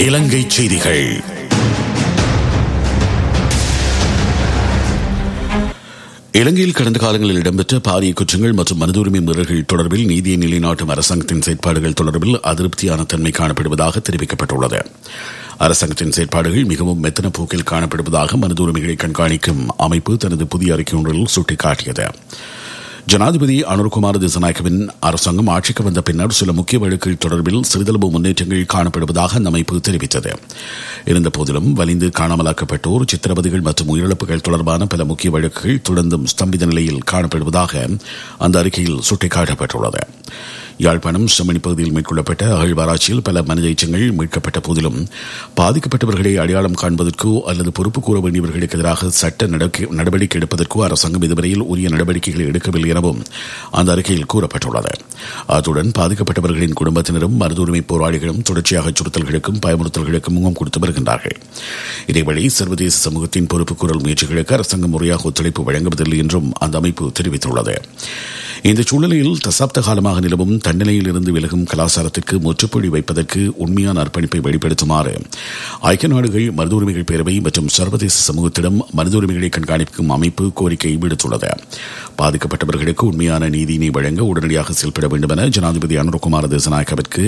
இலங்கை செய்திகள் இலங்கையில் கடந்த காலங்களில் இடம்பெற்ற பாரிய குற்றங்கள் மற்றும் மனித உரிமை மீறல்கள் தொடர்பில் நீதியை நிலைநாட்டும் அரசாங்கத்தின் செயற்பாடுகள் தொடர்பில் அதிருப்தியான தன்மை காணப்படுவதாக தெரிவிக்கப்பட்டுள்ளது அரசாங்கத்தின் செயற்பாடுகள் மிகவும் மெத்தன போக்கில் காணப்படுவதாக மனித உரிமைகளை கண்காணிக்கும் அமைப்பு தனது புதிய அறிக்கை ஒன்றில் சுட்டிக்காட்டியது ஜனாதிபதி அனுர்குமார் திசநாயக்கவின் அரசாங்கம் ஆட்சிக்கு வந்த பின்னர் சில முக்கிய வழக்குகள் தொடர்பில் சிறிதளவு முன்னேற்றங்கள் காணப்படுவதாக அந்த அமைப்பு தெரிவித்தது இருந்த போதிலும் வலிந்து காணாமலாக்கப்பட்டோர் சித்திரவதைகள் மற்றும் உயிரிழப்புகள் தொடர்பான பல முக்கிய வழக்குகள் தொடர்ந்தும் ஸ்தம்பித நிலையில் காணப்படுவதாக அந்த அறிக்கையில் சுட்டிக்காட்டப்பட்டுள்ளது யாழ்ப்பாணம் செம்மணி பகுதியில் மேற்கொள்ளப்பட்ட அகழ்வாராய்ச்சியில் பல மனித எச்சங்கள் மீட்கப்பட்ட போதிலும் பாதிக்கப்பட்டவர்களை அடையாளம் காண்பதற்கோ அல்லது பொறுப்பு கூற வேண்டியவர்களுக்கு எதிராக சட்ட நடவடிக்கை எடுப்பதற்கோ அரசாங்கம் இதுவரையில் உரிய நடவடிக்கைகளை எடுக்கவில்லை எனவும் அந்த அறிக்கையில் கூறப்பட்டுள்ளது அத்துடன் பாதிக்கப்பட்டவர்களின் குடும்பத்தினரும் மருத உரிமை போராளிகளும் தொடர்ச்சியாக அச்சுறுத்தல்களுக்கும் பயமுறுத்தல்களுக்கும் முகம் கொடுத்து வருகின்றார்கள் இதேவழி சர்வதேச சமூகத்தின் பொறுப்பு கூறல் முயற்சிகளுக்கு அரசாங்கம் முறையாக ஒத்துழைப்பு வழங்குவதில்லை என்றும் அந்த அமைப்பு தெரிவித்துள்ளது இந்த சூழ்நிலையில் தசாப்த காலமாக நிலவும் தன்னிலையில் இருந்து விலகும் கலாச்சாரத்திற்கு முற்றுப்புள்ளி வைப்பதற்கு உண்மையான அர்ப்பணிப்பை வெளிப்படுத்துமாறு ஐக்கிய நாடுகள் மனித உரிமைகள் பேரவை மற்றும் சர்வதேச சமூகத்திடம் மனித உரிமைகளை கண்காணிக்கும் அமைப்பு கோரிக்கை விடுத்துள்ளது பாதிக்கப்பட்டவர்களுக்கு உண்மையான நீதியினை வழங்க உடனடியாக செயல்பட வேண்டும் என ஜனாதிபதி அனுரகுமார் தேசநாயக்கவிற்கு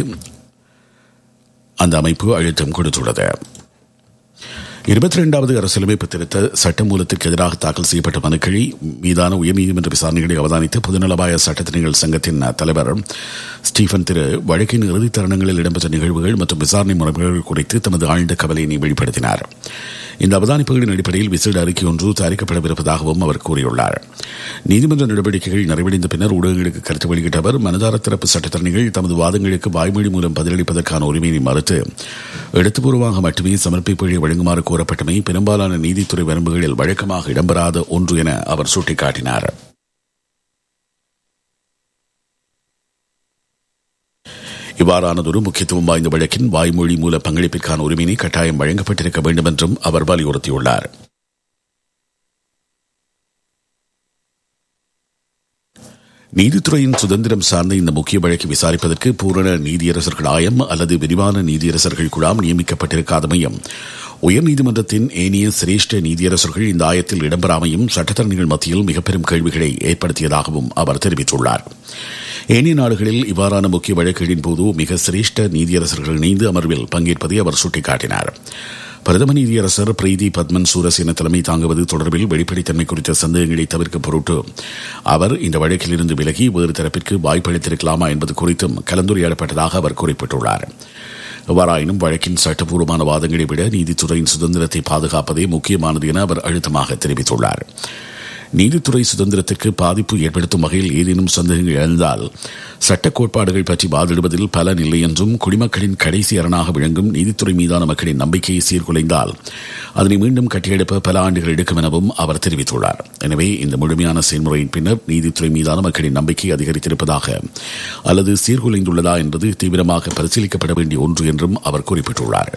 அந்த அமைப்பு அழுத்தம் கொடுத்துள்ளது இருபத்தி இரண்டாவது அரசியலமைப்பு திருத்த சட்டமூலத்திற்கு எதிராக தாக்கல் செய்யப்பட்ட மனுக்களை மீதான உயர்நீதிமன்ற விசாரணைகளை அவதானித்த பொதுநலவாய சட்டத்திணிகள் சங்கத்தின் தலைவர் ஸ்டீபன் திரு வழக்கின் இறுதி தருணங்களில் இடம்பெற்ற நிகழ்வுகள் மற்றும் விசாரணை முறைகள் குறித்து தமது ஆழ்ந்த கவலையினை வெளிப்படுத்தினார் இந்த அவதானிப்புகளின் அடிப்படையில் விசேட அறிக்கை ஒன்று தயாரிக்கப்படவிருப்பதாகவும் அவர் கூறியுள்ளார் நீதிமன்ற நடவடிக்கைகள் நிறைவடைந்த பின்னர் ஊடகங்களுக்கு கருத்து வெளியிட்ட அவர் மனதார தரப்பு சட்டத்தரணிகள் தமது வாதங்களுக்கு வாய்மொழி மூலம் பதிலளிப்பதற்கான உரிமையை மறுத்து எழுத்துப்பூர்வமாக மட்டுமே சமர்ப்பிப்புகளை வழங்குமாறு கோரப்பட்டமை பெரும்பாலான நீதித்துறை வரம்புகளில் வழக்கமாக இடம்பெறாத ஒன்று என அவர் சுட்டிக்காட்டினார் இவ்வாறானதொரு முக்கியத்துவம் வாய்ந்த வழக்கின் வாய்மொழி மூல பங்களிப்பிற்கான உரிமையை கட்டாயம் வழங்கப்பட்டிருக்க வேண்டும் என்றும் அவர் வலியுறுத்தியுள்ளார் நீதித்துறையின் சுதந்திரம் சார்ந்த இந்த முக்கிய வழக்கை விசாரிப்பதற்கு பூரண நீதியரசர்கள் ஆயம் அல்லது விரிவான நீதியரசர்கள் குழாம் நியமிக்கப்பட்டிருக்காதமையும் உயர்நீதிமன்றத்தின் ஏனைய சிரேஷ்ட நீதியரசர்கள் இந்த ஆயத்தில் இடம்பெறாமையும் சட்டத்தரணிகள் மத்தியில் மிக பெரும் கேள்விகளை ஏற்படுத்தியதாகவும் அவர் தெரிவித்துள்ளார் ஏனைய நாடுகளில் இவ்வாறான முக்கிய வழக்குகளின் போது மிக சிரேஷ்ட நீதியரசர்கள் இணைந்து அமர்வில் பங்கேற்பதை அவர் சுட்டிக்காட்டினார் பிரதம நீதியரசர் பிரீதி பத்மன் சூரசேன தலைமை தாங்குவது தொடர்பில் வெளிப்படைத்தன்மை குறித்த சந்தேகங்களை தவிர்க்க பொருட்டு அவர் இந்த வழக்கிலிருந்து விலகி வேறு தரப்பிற்கு வாய்ப்பளித்திருக்கலாமா என்பது குறித்தும் கலந்துரையாடப்பட்டதாக அவர் குறிப்பிட்டுள்ளார் எவ்வாறாயினும் வழக்கின் சட்டப்பூர்வமான வாதங்களை விட நீதித்துறையின் சுதந்திரத்தை பாதுகாப்பதே முக்கியமானது என அவர் அழுத்தமாக தெரிவித்துள்ளார் நீதித்துறை சுதந்திரத்திற்கு பாதிப்பு ஏற்படுத்தும் வகையில் ஏதேனும் சந்தேகங்கள் எழுந்தால் சட்ட கோட்பாடுகள் பற்றி வாதிடுவதில் பலன் இல்லை என்றும் குடிமக்களின் கடைசி அரணாக விளங்கும் நீதித்துறை மீதான மக்களின் நம்பிக்கையை சீர்குலைந்தால் அதனை மீண்டும் கட்டியெழுப்ப பல ஆண்டுகள் எடுக்கும் எனவும் அவர் தெரிவித்துள்ளார் எனவே இந்த முழுமையான செயல்முறையின் பின்னர் நீதித்துறை மீதான மக்களின் நம்பிக்கை அதிகரித்திருப்பதாக அல்லது சீர்குலைந்துள்ளதா என்பது தீவிரமாக பரிசீலிக்கப்பட வேண்டிய ஒன்று என்றும் அவர் குறிப்பிட்டுள்ளார்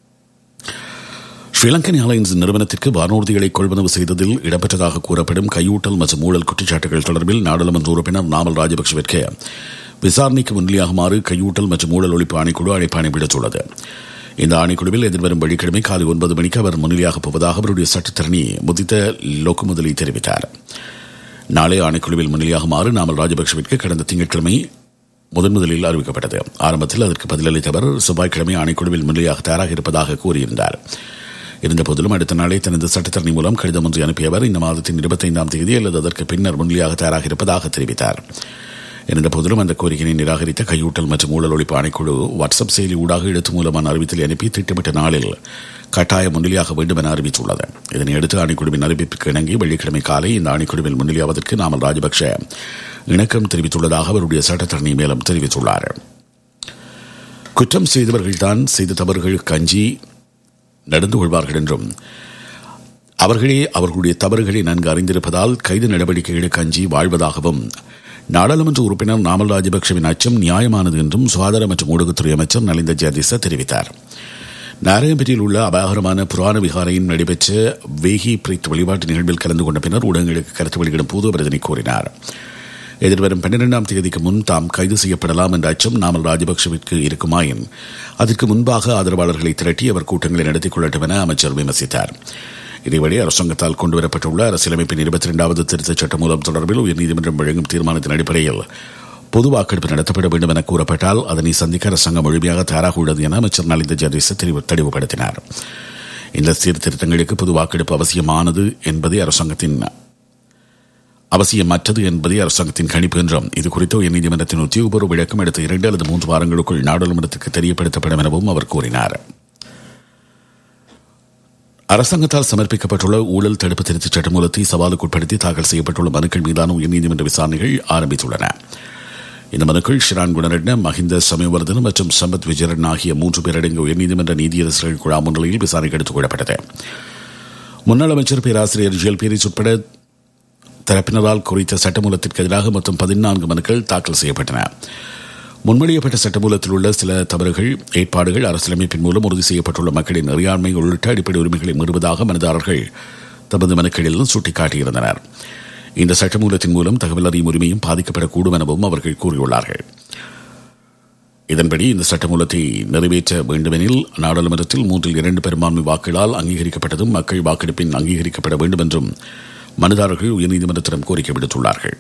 ஸ்ரீலங்கன் ஏர்லைன்ஸ் நிறுவனத்திற்கு வானூர்திகளை கொள்வனவு செய்ததில் இடம்பெற்றதாக கூறப்படும் கையூட்டல் மற்றும் ஊழல் குற்றச்சாட்டுகள் தொடர்பில் நாடாளுமன்ற உறுப்பினர் நாமல் ராஜபக்சவிற்கு விசாரணைக்கு முன்னிலையாகுமாறு கையூட்டல் மற்றும் ஊழல் ஒழிப்பு ஆணைக்குழு அழைப்பாணை விடுத்துள்ளது இந்த ஆணைக்குழுவில் எதிர்வரும் வெள்ளிக்கிழமை காலை ஒன்பது மணிக்கு அவர் முன்னிலையாகப் போவதாக அவருடைய சட்டத்தரணி முதித்த லோக்குமுதலி தெரிவித்தார் நாளை ஆணைக்குழுவில் முன்னிலையாகுமாறு நாமல் ராஜபக்சவிற்கு கடந்த திங்கட்கிழமை முதன் முதலில் அறிவிக்கப்பட்டது ஆரம்பத்தில் அதற்கு பதிலளித்தவர் செவ்வாய்க்கிழமை ஆணைக்குழுவில் முன்னிலையாக தயாராக இருப்பதாக கூறியிருந்தார் இருந்தபோதிலும் அடுத்த நாளே தனது சட்டத்தரணி மூலம் கடிதம் ஒன்றை அனுப்பியவர் இந்த மாதத்தின் இருபத்தைந்தாம் தேதி அல்லது அதற்கு பின்னர் முன்னிலையாக தயாராக இருப்பதாக தெரிவித்தார் இருந்தபோதிலும் அந்த கோரிக்கையை நிராகரித்த கையூட்டல் மற்றும் ஊழல் ஒழிப்பு ஆணைக்குழு வாட்ஸ்அப் செயலி ஊடாக எழுத்து மூலமான அறிவித்தலை அனுப்பி திட்டமிட்ட நாளில் கட்டாய முன்னிலையாக வேண்டும் என அறிவித்துள்ளது இதனையடுத்து ஆணைக்குழுவின் அறிவிப்புக்கு இணங்கி வெள்ளிக்கிழமை காலை இந்த ஆணைக்குழுவில் முன்னிலையாவதற்கு நாமல் ராஜபக்ஷ இணக்கம் தெரிவித்துள்ளதாக அவருடைய சட்டத்தரணி மேலும் தெரிவித்துள்ளார் குற்றம் செய்தவர்கள்தான் செய்த தவறுகளுக்கு அஞ்சி நடந்து கொள்வார்கள் என்றும் அவர்களே அவர்களுடைய தவறுகளை நன்கு அறிந்திருப்பதால் கைது நடவடிக்கைகளுக்கு அஞ்சி வாழ்வதாகவும் நாடாளுமன்ற உறுப்பினர் நாமல் ராஜபக்சவின் அச்சம் நியாயமானது என்றும் சுகாதார மற்றும் ஊடகத்துறை அமைச்சர் நலிந்த ஜெயதிச தெரிவித்தார் நாராயணபேட்டையில் உள்ள அபாயகரமான புராண விகாரையில் நடைபெற்ற வேகி பிரீத் வழிபாட்டு நிகழ்வில் கலந்து கொண்ட பின்னர் ஊடகங்களுக்கு கருத்து வெளியிடும் போது அவர் இதனை கூறினார் எதிர்வரும் பன்னிரெண்டாம் தேதிக்கு முன் தாம் கைது செய்யப்படலாம் என்ற அச்சம் நாமல் ராஜபக்சவிற்கு இருக்குமாயின் அதற்கு முன்பாக ஆதரவாளர்களை திரட்டி அவர் கூட்டங்களை நடத்திக் கொள்ளட்டும் என அமைச்சர் விமர்சித்தார் இதேவழி அரசாங்கத்தால் கொண்டுவரப்பட்டுள்ள அரசியலமைப்பின் இருபத்தி இரண்டாவது திருத்தச் சட்ட மூலம் தொடர்பில் உயர்நீதிமன்றம் வழங்கும் தீர்மானத்தின் அடிப்படையில் பொது வாக்கெடுப்பு நடத்தப்பட வேண்டும் என கூறப்பட்டால் அதனை சந்திக்க அரசாங்கம் முழுமையாக தயாராக உள்ளது என அமைச்சர் நலிந்த ஜெயதீச தெளிவுபடுத்தினார் இந்த சீர்திருத்தங்களுக்கு பொது வாக்கெடுப்பு அவசியமானது என்பதே அரசாங்கத்தின் அவசியமற்றது என்பதே அரசாங்கத்தின் கணிப்பு என்றும் இது குறித்து உயர்நீதிமன்றத்தின் உத்தியோகபூர்வ விளக்கம் அடுத்த இரண்டு அல்லது மூன்று வாரங்களுக்குள் நாடாளுமன்றத்துக்கு தெரியப்படுத்தப்படும் எனவும் அவர் கூறினார் அரசாங்கத்தால் சமர்ப்பிக்கப்பட்டுள்ள ஊழல் தடுப்பு திருத்தச் சட்டமூலத்தை சவாலுக்குட்படுத்தி தாக்கல் செய்யப்பட்டுள்ள மனுக்கள் மீதான உயர்நீதிமன்ற விசாரணைகள் ஆரம்பித்துள்ளன இந்த மனுக்கள் ஷிரான் குணரட்ன மஹிந்த சமயவர்தன் மற்றும் சம்பத் விஜயரன் ஆகிய மூன்று பேரடங்கிய உயர்நீதிமன்ற நீதியரசர்கள் குழா முன்னிலையில் விசாரணைக்கு எடுத்துக் கொள்ளப்பட்டது முன்னாள் அமைச்சர் பேராசிரியர் ஜிஎல் பீரிஸ் உட்பட தரப்பினரால் குறித்த சட்டமூலத்திற்கு எதிராக மொத்தம் பதினான்கு மனுக்கள் தாக்கல் செய்யப்பட்டன முன்மொழியப்பட்ட சட்டமூலத்தில் உள்ள சில தவறுகள் ஏற்பாடுகள் அரசியலமைப்பின் மூலம் உறுதி செய்யப்பட்டுள்ள மக்களின் அறியாண்மை உள்ளிட்ட அடிப்படை உரிமைகளை மீறுவதாக மனுதாரர்கள் தமது மனுக்களில் சுட்டிக்காட்டியிருந்தனர் இந்த சட்டமூலத்தின் மூலம் தகவல் அறியும் உரிமையும் பாதிக்கப்படக்கூடும் எனவும் அவர்கள் கூறியுள்ளார்கள் இதன்படி இந்த சட்டமூலத்தை நிறைவேற்ற வேண்டுமெனில் நாடாளுமன்றத்தில் மூன்றில் இரண்டு பெரும்பான்மை வாக்குகளால் அங்கீகரிக்கப்பட்டதும் மக்கள் வாக்கெடுப்பின் அங்கீகரிக்கப்பட வேண்டும் என்றும் மனுதாரர்கள் உயர்நீதிமன்றத்திடம் கோரிக்கை விடுத்துள்ளார்கள்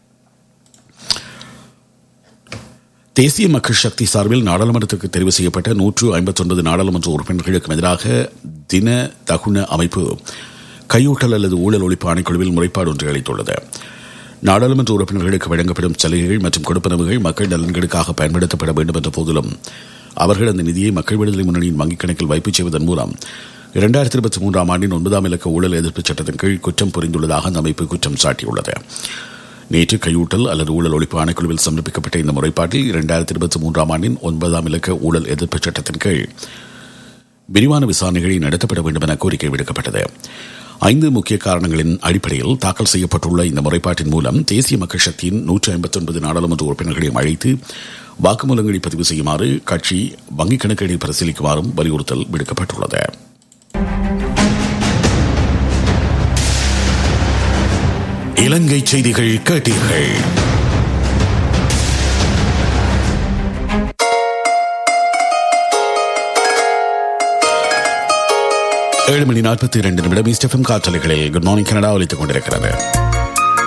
தேசிய மக்கள் சக்தி சார்பில் நாடாளுமன்றத்திற்கு தெரிவு செய்யப்பட்ட நூற்று ஐம்பத்தொன்பது நாடாளுமன்ற உறுப்பினர்களுக்கு எதிராக தின தகுன அமைப்பு கையூட்டல் அல்லது ஊழல் ஒழிப்பு ஆணைக்குழுவில் முறைப்பாடு ஒன்றை அளித்துள்ளது நாடாளுமன்ற உறுப்பினர்களுக்கு வழங்கப்படும் சலுகைகள் மற்றும் கொடுப்பனவுகள் மக்கள் நலன்களுக்காக பயன்படுத்தப்பட வேண்டும் என்ற போதிலும் அவர்கள் அந்த நிதியை மக்கள் விடுதலை முன்னணியின் வங்கிக் கணக்கில் வைப்பு செய்வதன் மூலம் இரண்டாயிரத்தி இருபத்தி மூன்றாம் ஆண்டின் ஒன்பதாம் இலக்க ஊழல் எதிர்ப்பு சட்டத்தின் கீழ் குற்றம் புரிந்துள்ளதாக அந்த அமைப்பு குற்றம் சாட்டியுள்ளது நேற்று கையூட்டல் அல்லது ஊழல் ஒழிப்பு ஆணைக்குழுவில் சமர்ப்பிக்கப்பட்ட இந்த முறைப்பாட்டில் இரண்டாயிரத்தி இருபத்தி மூன்றாம் ஆண்டின் ஒன்பதாம் இலக்க ஊழல் எதிர்ப்பு சட்டத்தின் கீழ் விரிவான விசாரணைகளை நடத்தப்பட வேண்டும் என கோரிக்கை விடுக்கப்பட்டது ஐந்து முக்கிய காரணங்களின் அடிப்படையில் தாக்கல் செய்யப்பட்டுள்ள இந்த முறைப்பாட்டின் மூலம் தேசிய மக்கள் சக்தியின் நூற்றி ஐம்பத்தி ஒன்பது நாடாளுமன்ற உறுப்பினர்களையும் அழைத்து வாக்குமூலங்களை பதிவு செய்யுமாறு கட்சி வங்கிக் கணக்குகளை பரிசீலிக்குமாறும் வலியுறுத்தல் விடுக்கப்பட்டுள்ளது இலங்கை செய்திகள் கேட்டீர்கள் ஏழு மணி நாற்பத்தி இரண்டு நிமிடம் ஈஸ்டெஃபம் காற்றலைகளில் குட் மார்னிங் கனடா ஒலித்துக் கொண்டிருக்கிறது